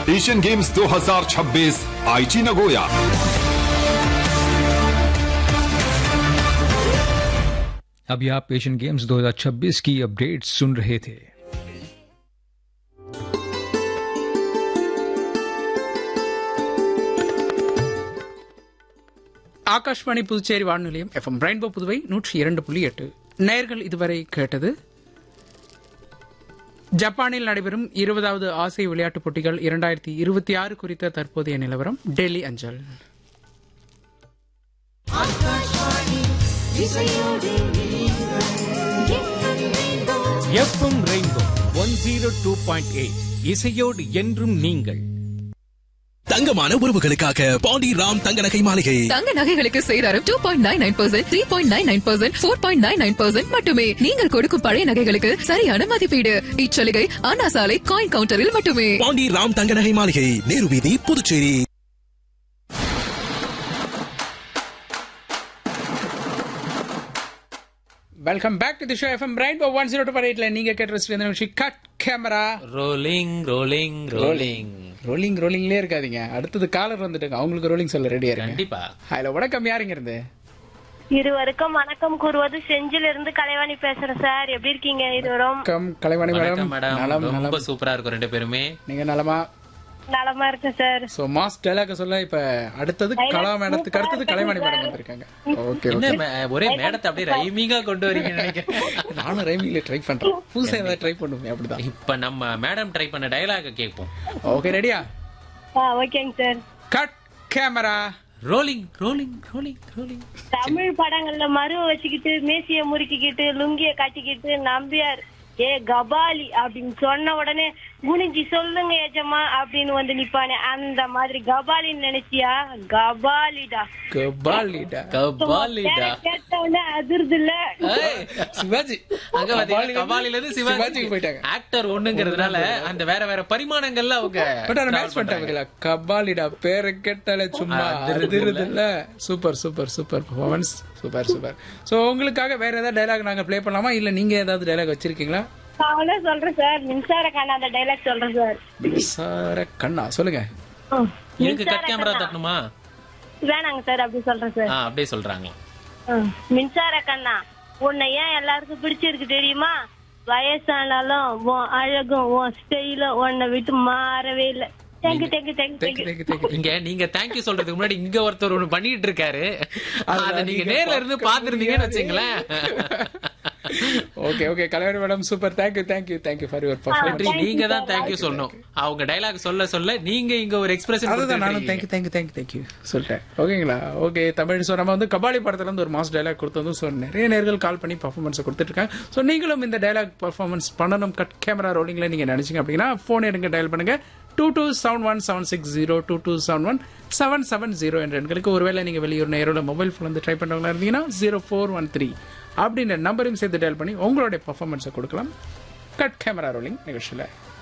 Asian games 2026 आईची Nagoya अभी आप एशियन गेम्स 2026 की अपडेट सुन रहे थे ஆகாஷ்வாணி புதுச்சேரி வானொலி நிலையம் எஃப்எம் ரெயின்போ புதுவை நூற்றி இரண்டு புள்ளி எட்டு நேர்கள் இதுவரை கேட்டது ஜப்பானில் நடைபெறும் இருபதாவது ஆசிய விளையாட்டுப் போட்டிகள் இரண்டாயிரத்தி இருபத்தி ஆறு குறித்த தற்போதைய நிலவரம் டெல்லி அஞ்சல் FM rainbow one zero two point eight இசையோடு என்றும் நீங்கள் தங்கமான உறவுகளுக்காக பாண்டி ராம் தங்க நகை மாளிகை தங்க நகைகளுக்கு சேதாரம் two point nine nine percent three point nine nine percent four point nine nine percent மட்டுமே நீங்கள் கொடுக்கும் பழைய நகைகளுக்கு சரியான மதிப்பீடு இச்சலுகை அண்ணா சாலை காயின் கவுண்டரில் மட்டுமே பாண்டி ராம் தங்க நகை மாளிகை நேரு வீதி Puducherry welcome back to the show FM rainbow one zero two எயிட்ல நீங்க கேட்ட இந்த நிமிஷம் cut camera rolling rolling rolling rolling ரோலிங்லேயே இருக்காதீங்க அடுத்தது காலர் வந்துட்டுங்க அவங்களுக்கு ரோலிங் சொல்ல ரெடியா இருக்கு கண்டிப்பா ஹலோ வணக்கம் யாருங்க இருந்து இருவருக்கும் வணக்கம் கூறுவது செஞ்சில இருந்து கலைவாணி பேசுறேன் சார் எப்படி இருக்கீங்க இருவரும் வணக்கம் கலைவாணி வணக்கம் மேடம் மேடம் நலம் ரொம்ப நலம் சூப்பரா இருக்கும் ரெண்டு பேருமே நீங்க நலமா நலமா இருக்கேன் சார் சோ மாஸ் டைலாக் சொல்ல இப்ப அடுத்தது கலா மேடத்துக்கு அடுத்தது கலைவாணி மேடம் வந்திருக்காங்க ஓகே என்ன ஓகே மே- ஒரே மேடத்தை அப்படியே ரைமிங்கா கொண்டு வரீங்கன்னு நினைக்கிறேன் நானும் ரைமிங்ல ட்ரை பண்றேன் புதுசா ஏதாவது ட்ரை பண்ணுவேன் அப்படிதான் இப்ப நம்ம மேடம் ட்ரை பண்ண டயலாக கேட்போம் ஓகே ரெடியா ஆ ஓகேங்க sir cut camera rolling rolling rolling rolling Tamil படங்கள்ல மருவ வச்சுக்கிட்டு மேசிய முறுக்கிக்கிட்டு லுங்கிய கட்டிக்கிட்டு நம்பியார் ஏ கபாலி அப்படின்னு சொன்ன உடனே குனிஞ்சி சொல்லுங்க எஜமா அப்படின்னு வந்து நிப்பானே அந்த மாதிரி கபாலின்னு நினைச்சியா கபாலிடா கபாலிடா கபாலிடா கேட்ட உடனே அதிர்து இல்ல ஏய், சிவாஜி அங்க பாத்தீங்களா கபாலில இருந்து சிவாஜிக்கு சிவாஜிக்கு போயிட்டாங்க. ஆக்டர் ஒண்ணுங்கிறதுனால அந்த வேற வேற பரிமாணங்கள்ல அவங்க பட் ஆனா travel மேட்ச் பண்ணிட்டாங்க பண்றாங்க. கபாலிடா பேரை கேட்டாலே சும்மா அதிருதுல்ல. அதிருதுல்ல super super super performance super super so உங்களுக்காக வேற ஏதாவது டைலாக் நாங்க ப்ளே பண்ணலாமா இல்ல நீங்க ஏதாவது டைலாக் வச்சிருக்கீங்களா அவனே சொல்றேன் சார் மின்சார கண்ணா அந்த டைலாக் சொல்றேன் சார் சார கண்ணா சொல்லுங்க ம். இதுக்கு மின்சார கட் கேமரா கண்ணா. தட்டணுமா வேணாங்க சார் அப்படி சொல்றேன் சார் ஆ அப்படியே சொல்றாங்க ம். மின்சார கண்ணா உன்னை ஏன் எல்லாருக்கும் பிடிச்சிருக்கு தெரியுமா வயசானாலும் உன் அழகும் உன் ஸ்டைலும் உன்னை விட்டு மாறவே இல்லை thank you thank you thank you thank you thank you thank you thank you இங்க நீங்க தேங்க்யூ சொல்றதுக்கு முன்னாடி இங்க ஒருத்தர் ஒண்ணு பண்ணிட்டு இருக்காரு அத நீங்க நீங்க நேர்ல இருந்து பார்க்க பாத்துருந்தீங்கன்னு முடியாது. வச்சுங்களேன் okay okay Kalaivani madam super thank you thank you thank you for your நன்றி பர்ஃபார்மன்ஸ் நீங்க தான் தேங்க்யூ சொல்லணும் அவங்க டைலாக் சொல்ல சொல்ல நீங்க இங்க ஒரு எக்ஸ்பிரஷன் அதுதான் நானும் தேங்க்யூ தேங்க்யூ தேங்க்யூ தேங்க்யூ சொல்லிட்டேன் ஓகேங்களா ஓகே தமிழ் ஸோ நம்ம வந்து கபாலி படத்துல இருந்து ஒரு மாஸ் டைலாக் கொடுத்ததும் ஸோ நிறைய நேர்கள் கால் பண்ணி பர்ஃபார்மன்ஸ் கொடுத்துட்டு இருக்காங்க ஸோ நீங்களும் இந்த டைலாக் பர்ஃபார்மன்ஸ் பண்ணணும் கட் கேமரா ரோலிங்ல நீங்க நினைச்சீங்க அப்படின்னா ஃபோன் எடுங்க டயல் பண்ணுங்க two two seven one seven six zero two two seven one seven seven zero என்ற எண்களுக்கு ஒருவேளை நீங்க வெளியூர் நேரோட மொபைல் ஃபோன் வந்து ட்ரை பண்றவங்களா இருந்தீங்கன்னா ஜீரோ ஃபோர் ஒன் த்ரீ அப்படின்ற நம்பரையும் சேர்த்து டயல் பண்ணி உங்களுடைய பர்ஃபார்மன்ஸை கொடுக்கலாம் கட் கேமரா ரோலிங் நிகழ்ச்சியில்